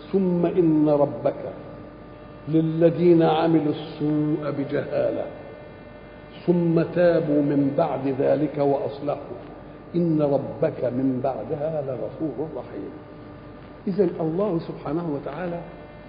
ثم إن ربك للذين عملوا السوء بجهالة ثم تابوا من بعد ذلك وأصلحوا إن ربك من بعدها لغفور رحيم إذا الله سبحانه وتعالى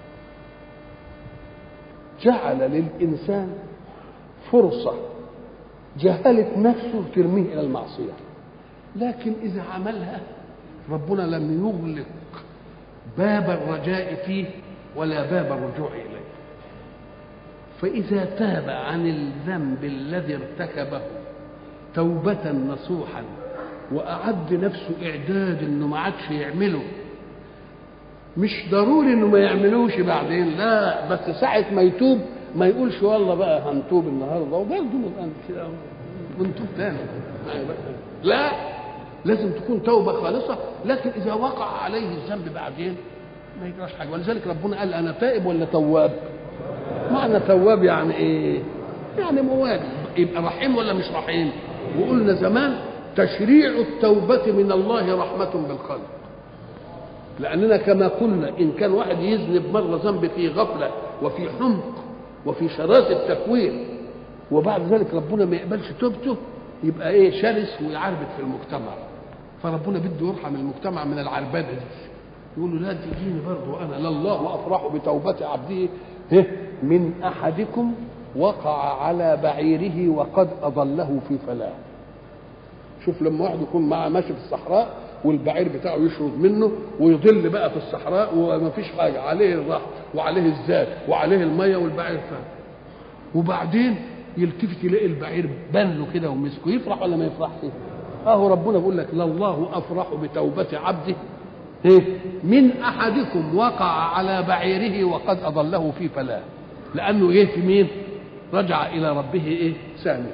جعل للإنسان فرصة جهلت نفسه ترميه إلى المعصية لكن إذا عملها ربنا لم يغلق باب الرجاء فيه ولا باب الرجوع إليه فإذا تاب عن الذنب الذي ارتكبه توبة نصوحا وأعد نفسه إعداد إنه ما عادش يعمله مش ضروري إنه ما يعملوش بعدين لا بس ساعة ما يتوب ما يقولش والله بقى هنتوب النهارده وبرضه نبقى كده ونتوب تاني لا لازم تكون توبة خالصة لكن إذا وقع عليه الذنب بعدين ما يجراش حاجة ولذلك ربنا قال أنا تائب ولا تواب؟ معنى تواب يعني إيه؟ يعني مواب يبقى رحيم ولا مش رحيم؟ وقلنا زمان تشريع التوبة من الله رحمة بالخلق لأننا كما قلنا إن كان واحد يذنب مرة ذنب في غفلة وفي حمق وفي شراسة تكوين وبعد ذلك ربنا ما يقبلش توبته يبقى ايه شرس ويعربد في المجتمع فربنا بده يرحم المجتمع من العربده دي يقول له لا تجيني برضه انا لله افرح بتوبه عبده من احدكم وقع على بعيره وقد اضله في فلاه شوف لما واحد يكون معاه ماشي في الصحراء والبعير بتاعه يشرد منه ويضل بقى في الصحراء وما فيش حاجه عليه الرحم وعليه الزاد وعليه الميه والبعير فاهم وبعدين يلتفت يلاقي البعير بان له كده ومسكه يفرح ولا ما يفرحش؟ اهو ربنا بيقول لك لله افرح بتوبه عبده إيه؟ من احدكم وقع على بعيره وقد اضله في فلاه لانه ايه في مين؟ رجع الى ربه ايه؟ سامع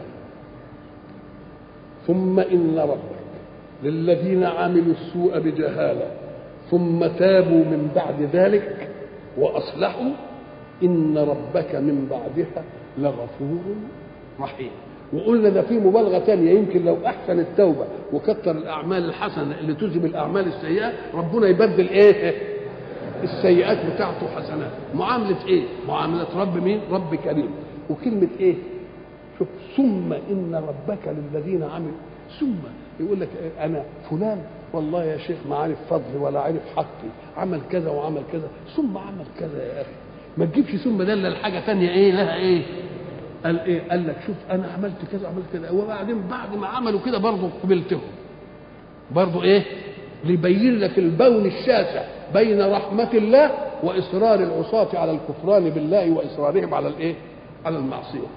ثم ان ربك للذين عملوا السوء بجهاله ثم تابوا من بعد ذلك واصلحوا ان ربك من بعدها لغفور رحيم وقلنا ده في مبالغه ثانيه يمكن لو احسن التوبه وكثر الاعمال الحسنه اللي تذهب الاعمال السيئه ربنا يبدل ايه السيئات بتاعته حسنات معامله ايه معامله رب مين رب كريم وكلمه ايه شوف ثم ان ربك للذين عملوا ثم يقول لك انا فلان والله يا شيخ ما عارف فضلي ولا عارف حقي عمل كذا وعمل كذا ثم عمل كذا يا اخي ما تجيبش ثم دل لحاجه ثانيه ايه لها ايه قال ايه قال لك شوف انا عملت كذا عملت كذا وبعدين بعد ما عملوا كده برضه قبلتهم برضه ايه ليبين لك البون الشاسع بين رحمة الله وإصرار العصاة على الكفران بالله وإصرارهم على الإيه؟ على المعصية.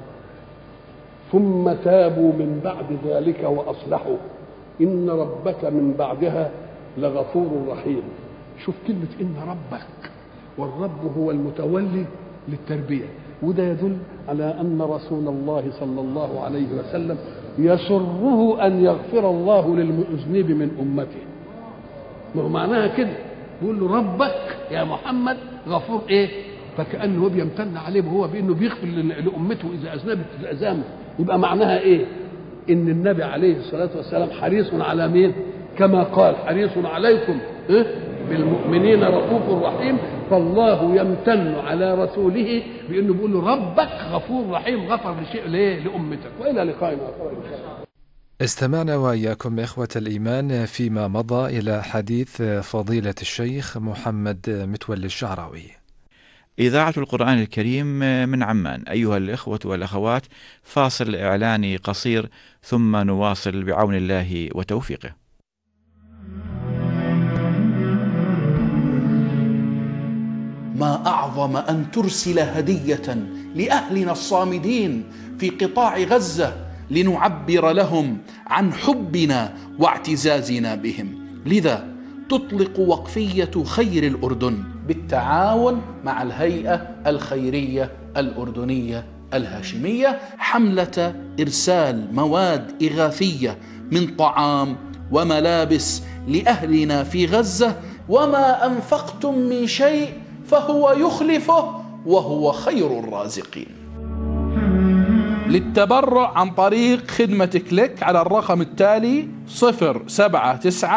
ثم تابوا من بعد ذلك وأصلحوا إن ربك من بعدها لغفور رحيم. شوف كلمة إن ربك والرب هو المتولي للتربية وده يدل على أن رسول الله صلى الله عليه وسلم يسره أن يغفر الله للمذنب من أمته ما هو معناها كده بيقول له ربك يا محمد غفور ايه فكأنه هو بيمتن عليه وهو بأنه بيغفر لأمته إذا أذنبت الأزامة يبقى معناها إيه إن النبي عليه الصلاة والسلام حريص على مين كما قال حريص عليكم إيه؟ بالمؤمنين رؤوف رحيم فالله يمتن على رسوله بانه بيقول له ربك غفور رحيم غفر لشيء ليه لامتك والى لقائنا اخر ان شاء الله استمعنا وإياكم إخوة الإيمان فيما مضى إلى حديث فضيلة الشيخ محمد متولي الشعراوي إذاعة القرآن الكريم من عمان أيها الإخوة والأخوات فاصل إعلاني قصير ثم نواصل بعون الله وتوفيقه ما اعظم ان ترسل هديه لاهلنا الصامدين في قطاع غزه لنعبر لهم عن حبنا واعتزازنا بهم لذا تطلق وقفيه خير الاردن بالتعاون مع الهيئه الخيريه الاردنيه الهاشميه حمله ارسال مواد اغاثيه من طعام وملابس لاهلنا في غزه وما انفقتم من شيء فهو يخلفه وهو خير الرازقين للتبرع عن طريق خدمة كليك على الرقم التالي صفر سبعة تسعة